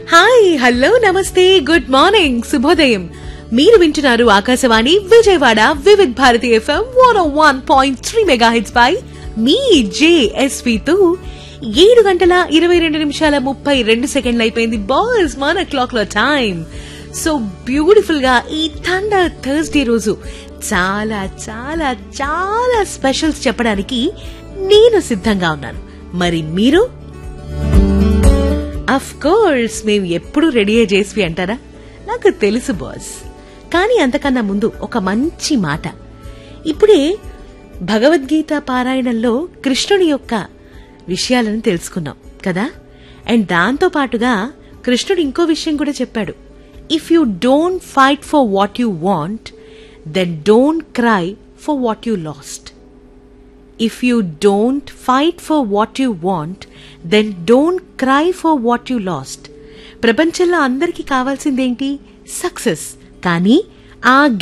hi hello నమస్తే good morning శుభోదయం మీరు వింటున్నారు Akashvani Vijayawada Vividh Bharati FM one one point three mega hits పై మీ జేఎస్వి తో ఏడు గంటల ఇరవై రెండు నిమిషాల ముప్పై రెండు సెకండ్లు అయిపోయింది బాస్ మన క్లాక్ లో టైం సో బ్యూటిఫుల్ గా ఈ థండర్ థర్స్డే రోజు చాలా చాలా చాలా స్పెషల్స్ చెప్పడానికి నేను సిద్ధంగా ఉన్నాను మరి మీరు అఫ్ కోర్స్ మేము ఎప్పుడు రెడీ చేసి అంటారా నాకు తెలుసు బాస్ కానీ అంతకన్నా ముందు ఒక మంచి మాట ఇప్పుడే భగవద్గీత పారాయణంలో కృష్ణుని యొక్క విషయాలను తెలుసుకున్నాం కదా అండ్ దాంతో పాటుగా కృష్ణుడు ఇంకో విషయం కూడా చెప్పాడు if you don't fight for what you want then don't cry for what you lost if you don't fight for what you want then don't cry for what you lost ప్రపంచంలో అందరికీ కావాల్సిందేంటి success కానీ ఆ